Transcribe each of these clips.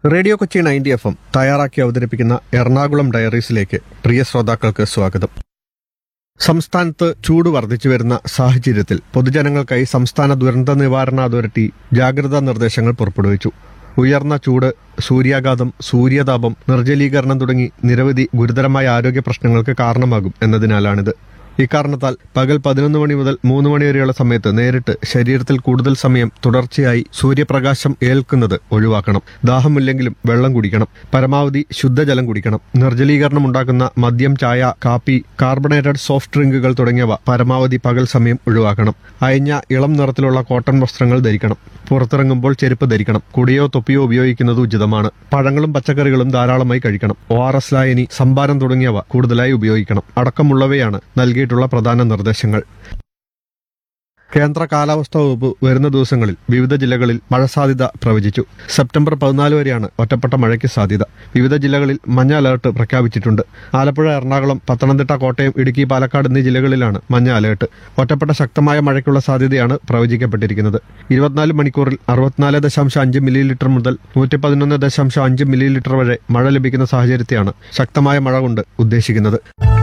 radio Kochi ninety F M തയ്യാറാക്കി അവതരിപ്പിക്കുന്ന എറണാകുളം ഡയറീസിലേക്ക് പ്രിയ ശ്രോതാക്കൾക്ക് സ്വാഗതം സംസ്ഥാനത്ത് ചൂട് വർദ്ധിച്ചു വരുന്ന സാഹചര്യത്തിൽ പൊതുജനങ്ങൾക്കായി സംസ്ഥാന ദുരന്ത നിവാരണ അതോറിറ്റി ജാഗ്രതാ നിർദ്ദേശങ്ങൾ പുറപ്പെടുവിച്ചു ഉയർന്ന ചൂട് സൂര്യാഘാതം സൂര്യതാപം നിർജ്ജലീകരണം തുടങ്ങി നിരവധി ഗുരുതരമായ ആരോഗ്യ പ്രശ്നങ്ങൾക്ക് കാരണമാകും എന്നതിനാലാണിത് ഇക്കാരണത്താൽ പകൽ പതിനൊന്ന് മണി മുതൽ മൂന്ന് മണി വരെയുള്ള സമയത്ത് നേരിട്ട് ശരീരത്തിൽ കൂടുതൽ സമയം തുടർച്ചയായി സൂര്യപ്രകാശം ഏൽക്കുന്നത് ഒഴിവാക്കണം ദാഹമില്ലെങ്കിലും വെള്ളം കുടിക്കണം പരമാവധി ശുദ്ധജലം കുടിക്കണം നിർജ്ജലീകരണം ഉണ്ടാക്കുന്ന മദ്യം ചായ കാപ്പി കാർബണേറ്റഡ് സോഫ്റ്റ് ഡ്രിങ്കുകൾ തുടങ്ങിയവ പരമാവധി പകൽ സമയം ഒഴിവാക്കണം അയഞ്ഞ ഇളം നിറത്തിലുള്ള കോട്ടൺ വസ്ത്രങ്ങൾ ധരിക്കണം പുറത്തിറങ്ങുമ്പോൾ ചെരുപ്പ് ധരിക്കണം കുടിയോ തൊപ്പിയോ ഉപയോഗിക്കുന്നത് ഉചിതമാണ് പഴങ്ങളും പച്ചക്കറികളും ധാരാളമായി കഴിക്കണം ഒ ആർ എസ് ലായനി സംഭാരം തുടങ്ങിയവ കൂടുതലായി ഉപയോഗിക്കണം അടക്കമുള്ളവയാണ് നൽകിയിട്ടുള്ള പ്രധാന നിർദ്ദേശങ്ങൾ കേന്ദ്ര കാലാവസ്ഥാ വകുപ്പ് വരുന്ന ദിവസങ്ങളിൽ വിവിധ ജില്ലകളിൽ മഴ സാധ്യത പ്രവചിച്ചു സെപ്റ്റംബർ പതിനാല് വരെയാണ് ഒറ്റപ്പെട്ട മഴയ്ക്ക് സാധ്യത വിവിധ ജില്ലകളിൽ മഞ്ഞ അലർട്ട് പ്രഖ്യാപിച്ചിട്ടുണ്ട് ആലപ്പുഴ എറണാകുളം പത്തനംതിട്ട കോട്ടയം ഇടുക്കി പാലക്കാട് എന്നീ ജില്ലകളിലാണ് മഞ്ഞ അലർട്ട് ഒറ്റപ്പെട്ട ശക്തമായ മഴയ്ക്കുള്ള സാധ്യതയാണ് പ്രവചിക്കപ്പെട്ടിരിക്കുന്നത് ഇരുപത്തിനാല് മണിക്കൂറിൽ അറുപത്തിനാല് ദശാംശം അഞ്ച് മില്ലി ലിറ്റർ മുതൽ നൂറ്റി പതിനൊന്ന് ദശാംശം അഞ്ച് മില്ലി ലിറ്റർ വരെ മഴ ലഭിക്കുന്ന സാഹചര്യത്തെയാണ് ശക്തമായ മഴ കൊണ്ട് ഉദ്ദേശിക്കുന്നത്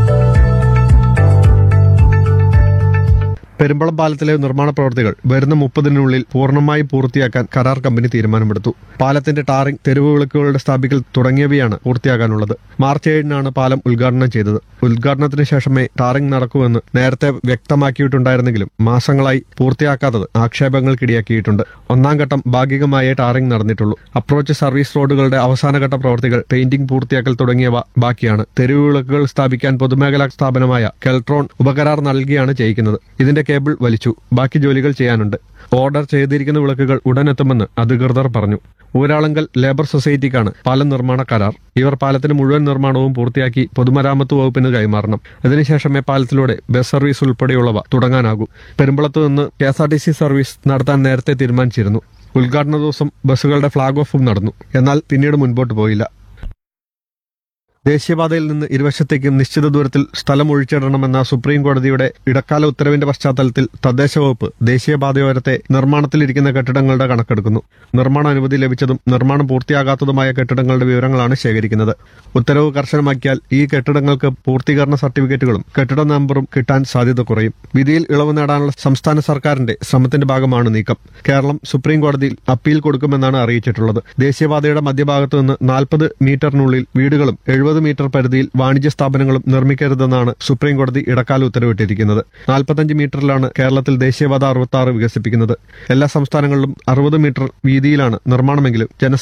പെരുമ്പളം പാലത്തിലെ നിർമ്മാണ പ്രവൃത്തികൾ വരുന്ന മുപ്പതിനുള്ളിൽ പൂർണ്ണമായും പൂർത്തിയാക്കാൻ കരാർ കമ്പനി തീരുമാനമെടുത്തു പാലത്തിന്റെ ടാറിംഗ് തെരുവ് വിളക്കുകളുടെ സ്ഥാപിക്കൽ തുടങ്ങിയവയാണ് പൂർത്തിയാകാനുള്ളത് മാർച്ച് ഏഴിനാണ് പാലം ഉദ്ഘാടനം ചെയ്തത് ഉദ്ഘാടനത്തിന് ശേഷമേ ടാറിംഗ് നടക്കൂവെന്ന് നേരത്തെ വ്യക്തമാക്കിയിട്ടുണ്ടായിരുന്നെങ്കിലും മാസങ്ങളായി പൂർത്തിയാക്കാത്തത് ആക്ഷേപങ്ങൾക്കിടയാക്കിയിട്ടുണ്ട് ഒന്നാം ഘട്ടം ഭാഗികമായേ ടാറിംഗ് നടന്നിട്ടുള്ളൂ അപ്രോച്ച് സർവീസ് റോഡുകളുടെ അവസാനഘട്ട പ്രവൃത്തികൾ പെയിന്റിംഗ് പൂർത്തിയാക്കൽ തുടങ്ങിയവ ബാക്കിയാണ് തെരുവ് വിളക്കുകൾ സ്ഥാപിക്കാൻ പൊതുമേഖലാ സ്ഥാപനമായ കെൽട്രോൺ ഉപകരാർ നൽകിയാണ് ചെയ്യിക്കുന്നത് ഇതിന്റെ കേബിൾ വലിച്ചു ബാക്കി ജോലികൾ ചെയ്യാനുണ്ട് ഓർഡർ ചെയ്തിരിക്കുന്ന വിളക്കുകൾ ഉടൻ എത്തുമെന്ന് അധികൃതർ പറഞ്ഞു ഊരാളങ്കൽ ലേബർ സൊസൈറ്റിക്കാണ് പാലം നിർമ്മാണ കരാർ ഇവർ പാലത്തിന് മുഴുവൻ നിർമ്മാണവും പൂർത്തിയാക്കി പൊതുമരാമത്ത് വകുപ്പിന് കൈമാറണം ഇതിനുശേഷമേ പാലത്തിലൂടെ ബസ് സർവീസ് ഉൾപ്പെടെയുള്ളവ തുടങ്ങാനാകൂ പെരുമ്പളത്ത് നിന്ന് K S R T C service നടത്താൻ നേരത്തെ തീരുമാനിച്ചിരുന്നു ഉദ്ഘാടന ദിവസം ബസ്സുകളുടെ ഫ്ളാഗ് ഓഫും നടന്നു എന്നാൽ പിന്നീട് മുൻപോട്ട് പോയില്ല ദേശീയപാതയിൽ നിന്ന് ഇരുവശത്തേക്കും നിശ്ചിത ദൂരത്തിൽ സ്ഥലം ഒഴിച്ചിടണമെന്ന സുപ്രീം കോടതിയുടെ ഇടക്കാല ഉത്തരവിന്റെ പശ്ചാത്തലത്തിൽ തദ്ദേശ വകുപ്പ് ദേശീയപാതയോരത്തെ നിർമ്മാണത്തിലിരിക്കുന്ന കെട്ടിടങ്ങളുടെ കണക്കെടുക്കുന്നു നിർമ്മാണ അനുമതി ലഭിച്ചതും നിർമ്മാണം പൂർത്തിയാകാത്തതുമായ കെട്ടിടങ്ങളുടെ വിവരങ്ങളാണ് ശേഖരിക്കുന്നത് ഉത്തരവ് കർശനമാക്കിയാൽ ഈ കെട്ടിടങ്ങൾക്ക് പൂർത്തീകരണ സർട്ടിഫിക്കറ്റുകളും കെട്ടിട നമ്പറും കിട്ടാൻ സാധ്യത കുറയും വിധിയിൽ ഇളവ് നേടാനുള്ള സംസ്ഥാന സർക്കാരിന്റെ ശ്രമത്തിന്റെ ഭാഗമാണ് നീക്കം കേരളം സുപ്രീം കോടതിയിൽ അപ്പീൽ കൊടുക്കുമെന്നാണ് അറിയിച്ചിട്ടുള്ളത് ദേശീയപാതയുടെ മധ്യഭാഗത്ത് നിന്ന് നാൽപ്പത് മീറ്ററിനുള്ളിൽ വീടുകളും എഴുപത് മീറ്റർ പരിധിയിൽ വാണിജ്യ സ്ഥാപനങ്ങളും നിർമ്മിക്കരുതെന്നാണ് സുപ്രീം കോടതി ഇടക്കാല ഉത്തരവിട്ടിരിക്കുന്നത് നാൽപ്പത്തഞ്ച് മീറ്ററിലാണ് കേരളത്തിൽ ദേശീയപാത അറുപത്തി ആറ് വികസിപ്പിക്കുന്നത് എല്ലാ സംസ്ഥാനങ്ങളിലും അറുപത് മീറ്റർ വീതിയിലാണ് നിർമ്മാണമെങ്കിലും ജന